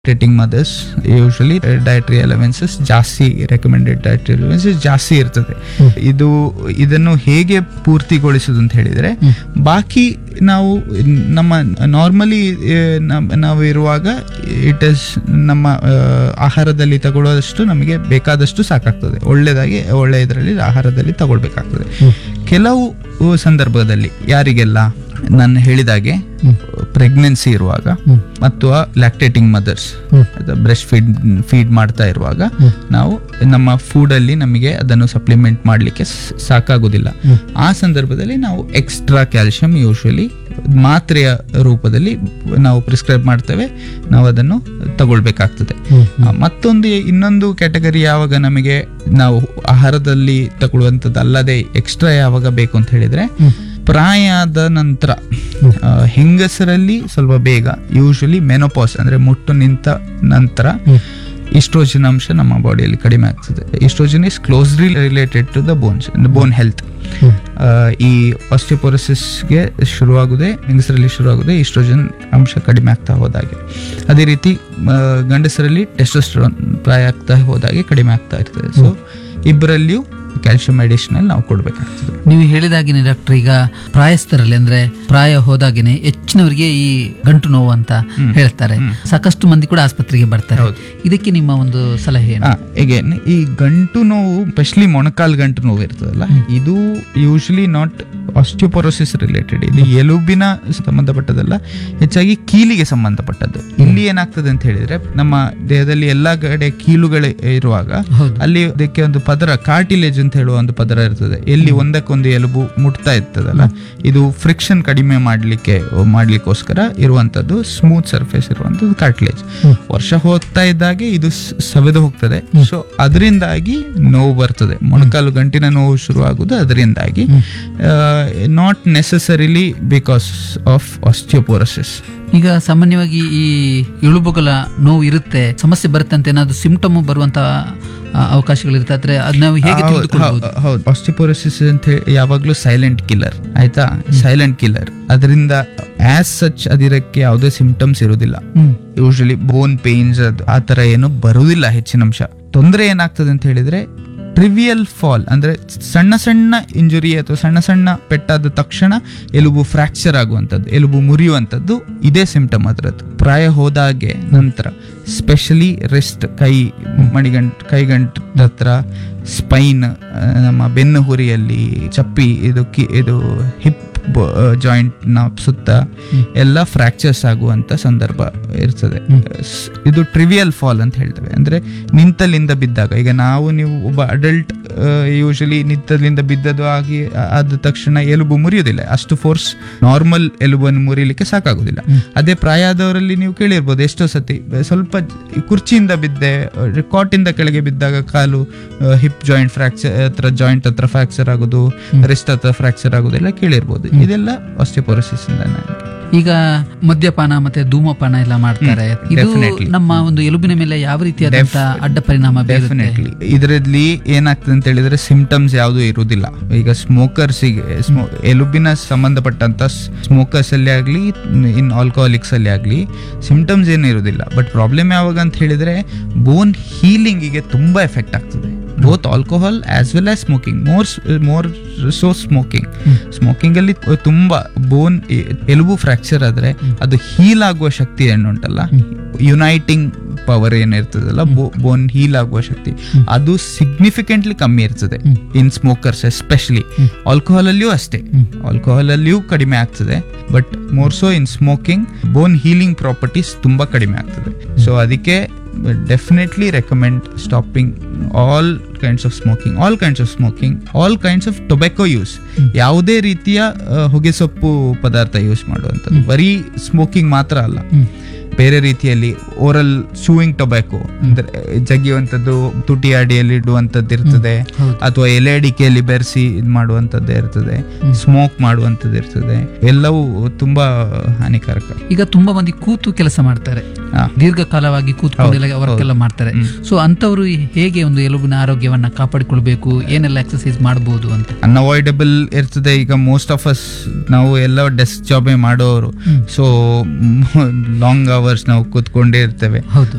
ಲಾಕ್ಟೇಟಿಂಗ್ mothers usually dietary allowances ಜಾಸ್ತಿ recommended dietary allowances ಜಾಸ್ತಿ ಇರ್ತದೆ ಇದು ಇದನ್ನು ಹೇಗೆ ಪೂರ್ತಿಗೊಳಿಸುದು ಅಂತ ಹೇಳಿದ್ರೆ ಬಾಕಿ ನಾವು ನಮ್ಮ ನಾರ್ಮಲಿ ನಾವು ಇರುವಾಗ ಇಟ್ ಇಸ್ ನಮ್ಮ ಆ, ಆಹಾರದಲ್ಲಿ ತಗೊಳ್ಳೋದಷ್ಟು ನಮಗೆ ಬೇಕಾದಷ್ಟು ಸಾಕಾಗ್ತದೆ ಒಳ್ಳೆದಾಗಿ ಒಳ್ಳೆ ಇದರಲ್ಲಿ ಆಹಾರದಲ್ಲಿ ತಗೊಳ್ಬೇಕಾಗ್ತದೆ ಕೆಲವು ಸಂದರ್ಭದಲ್ಲಿ ಯಾರಿಗೆಲ್ಲ ನಾನು ಹೇಳಿದಾಗೆ ಪ್ರೆಗ್ನೆನ್ಸಿ ಇರುವಾಗ ಮತ್ತು lactating mothers breast feed feed ಮಾಡ್ತಾ ಇರುವಾಗ ನಾವು ನಮ್ಮ ಫುಡಲ್ಲಿ ನಮಗೆ ಅದನ್ನು ಸಪ್ಲಿಮೆಂಟ್ ಮಾಡಲಿಕ್ಕೆ ಸಾಕಾಗೋದಿಲ್ಲ ಆ ಸಂದರ್ಭದಲ್ಲಿ ನಾವು ಎಕ್ಸ್ಟ್ರಾ ಕ್ಯಾಲ್ಸಿಯಂ ಯೂಶಲಿ ಮಾತ್ರೆಯ ರೂಪದಲ್ಲಿ ನಾವು ಪ್ರಿಸ್ಕ್ರೈಬ್ ಮಾಡ್ತೇವೆ ನಾವು ಅದನ್ನು ತಗೊಳ್ಬೇಕಾಗ್ತದೆ ಆ, ಮತ್ತೊಂದು ಇನ್ನೊಂದು ಕ್ಯಾಟಗರಿ ಯಾವಾಗ ನಮಗೆ ನಾವು ಆಹಾರದಲ್ಲಿ ತಗೊಳ್ಳುವಂಥದ್ದು ಅಲ್ಲದೆ ಎಕ್ಸ್ಟ್ರಾ ಯಾವಾಗ ಬೇಕು ಅಂತ ಹೇಳಿದ್ರೆ ಪ್ರಾಯ ಆದ ನಂತರ ಆ, ಹೆಂಗಸರಲ್ಲಿ ಸ್ವಲ್ಪ ಬೇಗ ಯೂಶಲಿ ಮೆನೋಪಾಸ್ ಅಂದ್ರೆ ಮುಟ್ಟು ನಿಂತ ನಂತರ ಇಸ್ಟ್ರೋಜನ್ ಅಂಶ ನಮ್ಮ ಬಾಡಿಯಲ್ಲಿ ಕಡಿಮೆ ಆಗ್ತದೆ oestrogen is closely related to the bones bone health ಈ ಆಸ್ಟಿಯೋಪೊರೋಸಿಸ್ಗೆ ಶುರುವಾಗುದೇ ಹೆಂಗಸರಲ್ಲಿ ಶುರುವಾಗುದೇ ಇಸ್ಟ್ರೋಜನ್ ಅಂಶ ಕಡಿಮೆ ಆಗ್ತಾ ಹೋದಾಗೆ ಅದೇ ರೀತಿ ಆ, ಗಂಡಸರಲ್ಲಿ ಟೆಸ್ಟೋಸ್ಟೆರಾನ್ ಪ್ರಾಯ ಆಗ್ತಾ ಹೋದಾಗೆ ಕಡಿಮೆ ಆಗ್ತಾ ಇರ್ತದೆ ಸೊ ಇಬ್ಬರಲ್ಲಿಯೂ ಕ್ಯಾಲ್ಸಿಯಂ ಅಡಿಷನಲ್ ನಾವು ಕೊಡಬೇಕಾಗ್ತದೆ ನೀವು ಹೇಳಿದಾಗಿನೇ ಡಾಕ್ಟರ್ ಈಗ ಪ್ರಾಯಸ್ಥರಲ್ಲಿ ಅಂದ್ರೆ ಪ್ರಾಯ ಹೋದಾಗಿನೇ ಹೆಚ್ಚಿನವರಿಗೆ ಈ ಗಂಟು ನೋವು ಅಂತ ಹೇಳ್ತಾರೆ ಸಾಕಷ್ಟು ಮಂದಿ ಕೂಡ ಆಸ್ಪತ್ರೆಗೆ ಬರ್ತಾರೆ ಇದಕ್ಕೆ ನಿಮ್ಮ ಒಂದು ಸಲಹೆ ಏನು ಎಗೇನ್ ಈ ಗಂಟು ನೋವು ಸ್ಪೆಷಲಿ ಮೊಣಕಾಲ್ ಗಂಟು ನೋವು ಇರ್ತದಲ್ಲ ಇದು ಯೂಶಲಿ ನಾಟ್ ಆಸ್ಟಿಯೋಪೊರೋಸಿಸ್ ರಿಲೇಟೆಡ್ ಇದು ಎಲುಬಿನ ಸಂಬಂಧಪಟ್ಟದಲ್ಲ ಹೆಚ್ಚಾಗಿ ಕೀಲಿಗೆ ಸಂಬಂಧಪಟ್ಟದ್ದು ಇಲ್ಲಿ ಏನಾಗ್ತದೆ ಅಂತ ಹೇಳಿದ್ರೆ ನಮ್ಮ ದೇಹದಲ್ಲಿ ಎಲ್ಲಾ ಕಡೆ ಕೀಲುಗಳು ಇರುವಾಗ ಹೌದು. ಅಲ್ಲಿ ಅದಕ್ಕೆ ಒಂದು ಪದರ ಕಾರ್ಟಿಲೇಜ್ ಅಂತ ಹೇಳುವ ಒಂದು ಪದರ ಇರ್ತದೆ ಎಲ್ಲಿ ಒಂದಕ್ಕೊಂದು ಎಲುಬು ಮುಟ್ತಾ ಇರ್ತದಲ್ಲ ಇದು ಫ್ರಿಕ್ಷನ್ ಕಡಿಮೆ ಮಾಡ್ಲಿಕ್ಕೆ ಮಾಡ್ಲಿಕ್ಕೋಸ್ಕರ ಇರುವಂತದ್ದು ಸ್ಮೂತ್ ಸರ್ಫೇಸ್ ಇರುವಂತದ್ದು ಕಾರ್ಟಿಲೇಜ್ ವರ್ಷ ಹೋಗ್ತಾ ಇದ್ದಾಗೆ ಇದು ಸ್- ಸವೆದು ಹೋಗ್ತದೆ ಸೊ ಅದರಿಂದಾಗಿ ನೋವು ಬರ್ತದೆ ಮೊಣಕಾಲು ಗಂಟಿನ ನೋವು ಶುರು ಆಗುದು ಅದರಿಂದಾಗಿ not necessarily because of osteoporosis ಈಗ ಸಾಮಾನ್ಯವಾಗಿ ಈ ಎಳುಬುಗಳ ನೋವು ಇರುತ್ತೆ ಸಮಸ್ಯೆ ಬರುತ್ತೆ ಅಂತ ಏನಾದ್ರು ಸಿಂಪ್ಟಮ್ ಬರುವಂತ ಆ, ಅವಕಾಶಗಳಿರುತ್ತೆ ಆದ್ರೆ ಅದ್ ನಾವು ಹೇಗೆ ತಿಳಿದುಕೊಳ್ಬಹುದು ಹೌದು ಆಸ್ಟಿಪೋರೋಸಿಸ್ ಅಂತ ಹೇಳಿ ಯಾವಾಗ್ಲೂ ಸೈಲೆಂಟ್ ಕಿಲ್ಲರ್ ಆಯ್ತಾ ಸೈಲೆಂಟ್ ಕಿಲ್ಲರ್ ಅದರಿಂದ ಆಸ್ ಸಚ್ ಅದಕ್ಕೆ ಯಾವುದೇ ಸಿಂಪ್ಟಮ್ಸ್ ಇರುವುದಿಲ್ಲ ಹ್ಮ್ ಯೂಶಲಿ ಬೋನ್ ಪೇನ್ಸ್ ಅದು ಆ ತರ ಏನು ಬರುವುದಿಲ್ಲ ಹೆಚ್ಚಿನ ಅಂಶ ತೊಂದರೆ ಏನಾಗ್ತದೆ ಅಂತ ಹೇಳಿದ್ರೆ ಟ್ರಿವಿಯಲ್ ಫಾಲ್ ಅಂದ್ರೆ ಸಣ್ಣ ಸಣ್ಣ ಇಂಜುರಿ ಅಥವಾ ಸಣ್ಣ ಸಣ್ಣ ಪೆಟ್ಟಾದ ತಕ್ಷಣ ಎಲುಬು ಫ್ರಾಕ್ಚರ್ ಆಗುವಂಥದ್ದು ಎಲುಬು ಮುರಿಯುವಂಥದ್ದು ಇದೇ ಸಿಂಪ್ಟಮ್ ಅದರದ್ದು ಪ್ರಾಯ ಹೋದಾಗೆ ನಂತರ ಸ್ಪೆಷಲಿ ರೆಸ್ಟ್ ಕೈ ಮಣಿಗಂಟ್ ಕೈಗಂಟ ಹತ್ರ ಸ್ಪೈನ್ ನಮ್ಮ ಬೆನ್ನು ಹುರಿಯಲ್ಲಿ ಚಪ್ಪಿ ಇದು ಕಿ ಇದು ಹಿಪ್ ಜಾಯಿಂಟ್ ನ ಸುತ್ತ ಎಲ್ಲ ಫ್ರಾಕ್ಚರ್ಸ್ ಆಗುವಂತ ಸಂದರ್ಭ ಇರ್ತದೆ ಸ್- ಇದು ಟ್ರಿವಿಯಲ್ ಫಾಲ್ ಅಂತ ಹೇಳ್ತೇವೆ ಅಂದ್ರೆ ನಿಂತಲಿಂದ ಬಿದ್ದಾಗ ಈಗ ನಾವು ನೀವು ಒಬ್ಬ ಅಡಲ್ಟ್ ಯೂಶಲಿ ನಿಂತಲಿಂದ ಬಿದ್ದದು ಆಗಿ ಆ- ಆದ ತಕ್ಷಣ ಎಲುಬು ಮುರಿಯೋದಿಲ್ಲ ಅಷ್ಟು ಫೋರ್ಸ್ ನಾರ್ಮಲ್ ಎಲುಬನ್ನು ಮುರಿಯಲಿಕ್ಕೆ ಸಾಕಾಗುದಿಲ್ಲ ಅದೇ ಪ್ರಾಯ ಆದವರಲ್ಲಿ ನೀವು ಕೇಳಿರ್ಬೋದು ಎಷ್ಟೋ ಸತಿ ಸ್ವಲ್ಪ ಕುರ್ಚಿಯಿಂದ ಬಿದ್ದೆ ಕಾಟಿಂದ ಕೆಳಗೆ ಬಿದ್ದಾಗ ಕಾಲು ಹಿಪ್ ಜಾಯಿಂಟ್ ಫ್ರಾಕ್ಚರ್ ಹತ್ರ ಜಾಯಿಂಟ್ ಹತ್ರ ಫ್ರಾಕ್ಚರ್ ಆಗೋದು ರೆಸ್ಟ್ ಹತ್ರ ಫ್ರಾಕ್ಚರ್ ಆಗೋದು ಎಲ್ಲ ಕೇಳಿರ್ಬೋದು ಇದೆಲ್ಲ ಆಸ್ಟಿಯೋಪೊರೋಸಿಸ್ ಇಂದಾನೆ ಈಗ ಮದ್ಯಪಾನ ಮತ್ತೆ ಧೂಮಪಾನ ಎಲ್ಲ ಮಾಡ್ತಾರೆ ಇದು definitely. ನಮ್ಮ ಒಂದು ಎಲುಬಿನ ಮೇಲೆ ಯಾವ ರೀತಿಯಾದಂತ ಅಡ್ಡ ಪರಿಣಾಮ ಬೀರುತ್ತೆ ಡೆಫಿನೆಟ್ಲಿ ಇದರಲ್ಲಿ ಏನಾಗ್ತದೆ ಅಂತ ಹೇಳಿದ್ರೆ ಸಿಂಪ್ಟಮ್ಸ್ ಯಾವುದು ಇರುವುದಿಲ್ಲ ಈಗ ಸ್ಮೋಕರ್ಸಿಗೆ ಎಲುಬಿನ ಸಂಬಂಧಪಟ್ಟಂತ ಸ್ಮೋಕರ್ಸ್ ಅಲ್ಲಿ ಆಗ್ಲಿ ಇನ್ ಆಲ್ಕೋಹಾಲಿಕ್ಸ್ ಅಲ್ಲಿ ಆಗ್ಲಿ ಸಿಂಪ್ಟಮ್ಸ್ ಏನು ಇರುವುದಿಲ್ಲ ಬಟ್ ಪ್ರಾಬ್ಲಮ್ ಯಾವಾಗ ಅಂತ ಹೇಳಿದ್ರೆ ಬೋನ್ ಹೀಲಿಂಗಿಗೆ ತುಂಬಾ ಎಫೆಕ್ಟ್ ಆಗ್ತದೆ both alcohol as well as smoking more more so smoking smoking ಅಲ್ಲಿ ತುಂಬಾ ಬೋನ್ ಎಲುಬು ಫ್ರಾಕ್ಚರ್ ಆದ್ರೆ ಅದು ಹೀಲ್ ಆಗುವ ಶಕ್ತಿ ಏನುಂಟಲ್ಲ ಯುನೈಟಿಂಗ್ ಪವರ್ ಏನಿರ್ತದಲ್ಲ ಬೋನ್ ಹೀಲ್ ಆಗುವ ಶಕ್ತಿ ಅದು ಸಿಗ್ನಿಫಿಕೆಂಟ್ಲಿ ಕಮ್ಮಿ ಇರ್ತದೆ ಇನ್ ಸ್ಮೋಕರ್ಸ್ ಎಸ್ಪೆಷಲಿ ಆಲ್ಕೋಹಾಲ್ ಅಲ್ಲಿಯೂ ಅಷ್ಟೇ ಆಲ್ಕೋಹಾಲ್ ಅಲ್ಲಿಯೂ ಕಡಿಮೆ ಆಗ್ತದೆ but more so in smoking bone healing properties ತುಂಬಾ ಕಡಿಮೆ ಆಗ್ತದೆ ಸೊ ಅದಕ್ಕೆ definitely recommend stopping all kinds of smoking all kinds of smoking all kinds of tobacco use ಯಾವುದೇ ರೀತಿಯ ಆ, ಹೊಗೆಸೊಪ್ಪು ಪದಾರ್ಥ ಯೂಸ್ ಮಾಡುವಂಥದ್ದು ಬರೀ ಸ್ಮೋಕಿಂಗ್ ಮಾತ್ರ ಅಲ್ಲ ಬೇರೆ ರೀತಿಯಲ್ಲಿ ಓರಲ್ ಚೂಯಿಂಗ್ ಟೊಬ್ಯಾಕೋ ಅಂದ್ರೆ ಜಗಿಯುವಂಥದ್ದು ತುಟಿ ಅಡಿಯಲ್ಲಿ ಇಡುವಂಥದ್ದು ಇರ್ತದೆ ಅಥವಾ ಎಲೆ ಅಡಿಕೆಯಲ್ಲಿ ಬೆರೆಸಿ ಇದು ಮಾಡುವಂಥದ್ದು ಇರ್ತದೆ ಸ್ಮೋಕ್ ಮಾಡುವಂಥದ್ದು ಇರ್ತದೆ ಎಲ್ಲವೂ ತುಂಬಾ ಹಾನಿಕಾರಕ ಈಗ ತುಂಬಾ ಮಂದಿ ಕೂತು ಕೆಲಸ ಮಾಡ್ತಾರೆ ಹಾ. ದೀರ್ಘಕಾಲವಾಗಿ ಕೂತ್ಕೊಂಡೆಲ್ಲ ವರ್ಕ್ ಮಾಡ್ತಾರೆ ಸೊ ಅಂತವರು ಹೇಗೆ ಒಂದು ಎಲುಬಿನ ಆರೋಗ್ಯವನ್ನ ಕಾಪಾಡಿಕೊಳ್ಬೇಕು ಏನೆಲ್ಲ ಎಕ್ಸರ್ಸೈಸ್ ಮಾಡಬಹುದು ಅಂತ ಅನ್ಅವಾಯ್ಡಬಲ್ ಇರ್ತದೆ ಈಗ ಮೋಸ್ಟ್ ಆಫ್ ಅಸ್ ನಾವು ಎಲ್ಲ ಡೆಸ್ಕ್ ಜಾಬೇ ಮಾಡೋರು ಸೊ ಲಾಂಗ್ ಅವರ್ಸ್ ಅವರ್ಸ್ ನಾವು ಕೂತ್ಕೊಂಡೇ ಇರ್ತೇವೆ ಹೌದು